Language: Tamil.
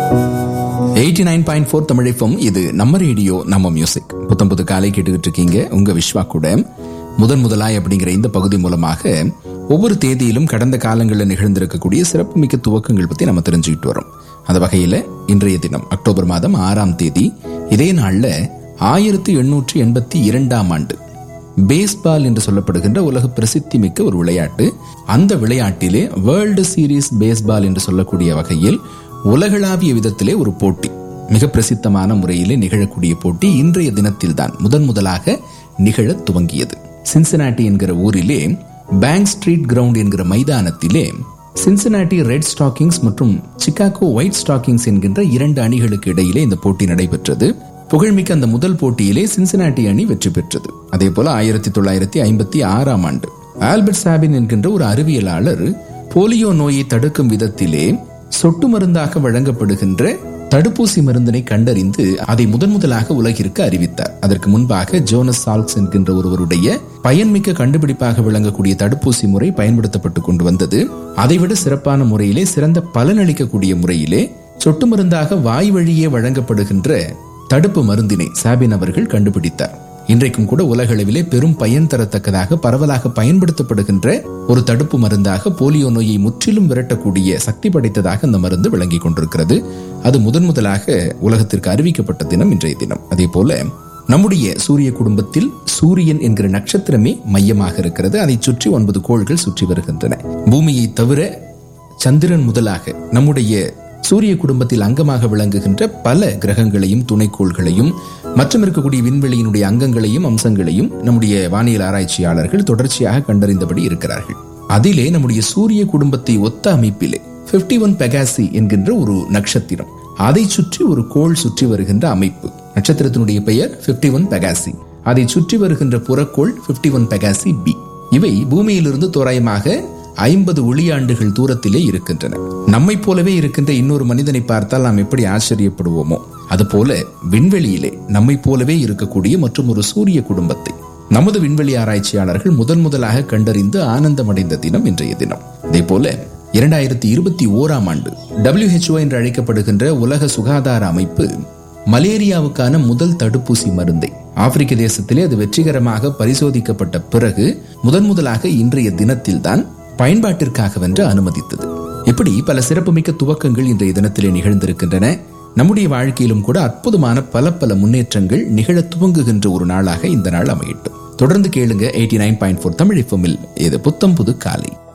எயிட்டி நைன் பாயிண்ட் ஃபோர் தமிழிப்பம் இது நம்ம ரேடியோ நம்ம மியூசிக் புத்தம் புது காலை கேட்டுக்கிட்டு இருக்கீங்க உங்க விஸ்வா கூட முதன் முதலாய் அப்படிங்கிற இந்த பகுதி மூலமாக ஒவ்வொரு தேதியிலும் கடந்த காலங்களில் நிகழ்ந்திருக்கக்கூடிய சிறப்புமிக்க துவக்கங்கள் பத்தி நம்ம தெரிஞ்சுக்கிட்டு வரோம் அந்த வகையில இன்றைய தினம் அக்டோபர் மாதம் ஆறாம் தேதி இதே நாள்ல ஆயிரத்தி எண்ணூற்றி எண்பத்தி இரண்டாம் ஆண்டு பேஸ்பால் என்று சொல்லப்படுகின்ற உலக பிரசித்தி மிக்க ஒரு விளையாட்டு அந்த விளையாட்டிலே வேர்ல்டு சீரீஸ் பேஸ்பால் என்று சொல்லக்கூடிய வகையில் உலகளாவிய விதத்திலே ஒரு போட்டி மிக பிரசித்தமான முறையிலே நிகழக்கூடிய போட்டி இன்றைய தினத்தில் தான் முதன் முதலாக நிகழ துவங்கியது சின்சனாட்டி என்கிற ஊரிலே பேங்க் ஸ்ட்ரீட் கிரவுண்ட் என்கிற மைதானத்திலே சின்சனாட்டி ரெட் ஸ்டாக்கிங்ஸ் மற்றும் சிகாகோ ஒயிட் ஸ்டாக்கிங்ஸ் என்கின்ற இரண்டு அணிகளுக்கு இடையிலே இந்த போட்டி நடைபெற்றது புகழ்மிக்க அந்த முதல் போட்டியிலே சின்சினாட்டி அணி வெற்றி பெற்றது அதே போல ஆயிரத்தி தொள்ளாயிரத்தி ஐம்பத்தி ஆறாம் ஆண்டு ஆல்பர்ட் சாபின் என்கின்ற ஒரு அறிவியலாளர் போலியோ நோயை தடுக்கும் விதத்திலே சொட்டு மருந்தாக வழங்கப்படுகின்ற தடுப்பூசி மருந்தினை கண்டறிந்து அதை முதன் முதலாக உலகிற்கு அறிவித்தார் அதற்கு முன்பாக ஜோனஸ் சால்க்ஸ் என்கின்ற ஒருவருடைய பயன்மிக்க கண்டுபிடிப்பாக விளங்கக்கூடிய தடுப்பூசி முறை பயன்படுத்தப்பட்டு கொண்டு வந்தது அதைவிட சிறப்பான முறையிலே சிறந்த பலனளிக்கக்கூடிய முறையிலே சொட்டு மருந்தாக வாய் வழியே வழங்கப்படுகின்ற தடுப்பு மருந்தினை சாபின் அவர்கள் கண்டுபிடித்தார் இன்றைக்கும் கூட உலகளவிலே பெரும் பயன் தரத்தக்கதாக பரவலாக பயன்படுத்தப்படுகின்ற ஒரு தடுப்பு மருந்தாக போலியோ நோயை முற்றிலும் விரட்டக்கூடிய சக்தி படைத்ததாக அந்த மருந்து விளங்கிக் கொண்டிருக்கிறது அது முதன் முதலாக உலகத்திற்கு அறிவிக்கப்பட்ட தினம் இன்றைய தினம் அதே போல நம்முடைய சூரிய குடும்பத்தில் சூரியன் என்கிற நட்சத்திரமே மையமாக இருக்கிறது அதை சுற்றி ஒன்பது கோள்கள் சுற்றி வருகின்றன பூமியை தவிர சந்திரன் முதலாக நம்முடைய சூரிய குடும்பத்தில் அங்கமாக விளங்குகின்ற பல கிரகங்களையும் துணைக்கோள்களையும் மற்றும் இருக்கக்கூடிய விண்வெளியினுடைய அங்கங்களையும் அம்சங்களையும் நம்முடைய வானியல் ஆராய்ச்சியாளர்கள் தொடர்ச்சியாக கண்டறிந்தபடி இருக்கிறார்கள் அதிலே நம்முடைய சூரிய குடும்பத்தை ஒத்த அமைப்பிலே பிப்டி ஒன் பெகாசி என்கின்ற ஒரு நட்சத்திரம் அதை சுற்றி ஒரு கோள் சுற்றி வருகின்ற அமைப்பு நட்சத்திரத்தினுடைய பெயர் பிப்டி ஒன் பெகாசி அதை சுற்றி வருகின்ற புறக்கோள் பிப்டி ஒன் பெகாசி பி இவை பூமியிலிருந்து தோராயமாக ஐம்பது ஒளியாண்டுகள் தூரத்திலே இருக்கின்றன நம்மை போலவே இருக்கின்ற இன்னொரு மனிதனை பார்த்தால் நாம் எப்படி ஆச்சரியப்படுவோமோ அதுபோல விண்வெளியிலே நம்மை போலவே இருக்கக்கூடிய மற்றும் ஒரு சூரிய குடும்பத்தை நமது விண்வெளி ஆராய்ச்சியாளர்கள் முதன் முதலாக கண்டறிந்து ஆனந்தமடைந்த தினம் இன்றைய தினம் அதே போல இரண்டாயிரத்தி இருபத்தி ஓராம் ஆண்டு டபிள்யூஹெச்ஓ என்று அழைக்கப்படுகின்ற உலக சுகாதார அமைப்பு மலேரியாவுக்கான முதல் தடுப்பூசி மருந்தை ஆப்பிரிக்க தேசத்திலே அது வெற்றிகரமாக பரிசோதிக்கப்பட்ட பிறகு முதன் முதலாக இன்றைய தினத்தில்தான் பயன்பாட்டிற்காக வென்று அனுமதித்தது இப்படி பல சிறப்புமிக்க துவக்கங்கள் இன்றைய தினத்திலே நிகழ்ந்திருக்கின்றன நம்முடைய வாழ்க்கையிலும் கூட அற்புதமான பல பல முன்னேற்றங்கள் நிகழ துவங்குகின்ற ஒரு நாளாக இந்த நாள் அமையட்டும் தொடர்ந்து கேளுங்க eighty nine point four Tamil இது புத்தம் புது காலை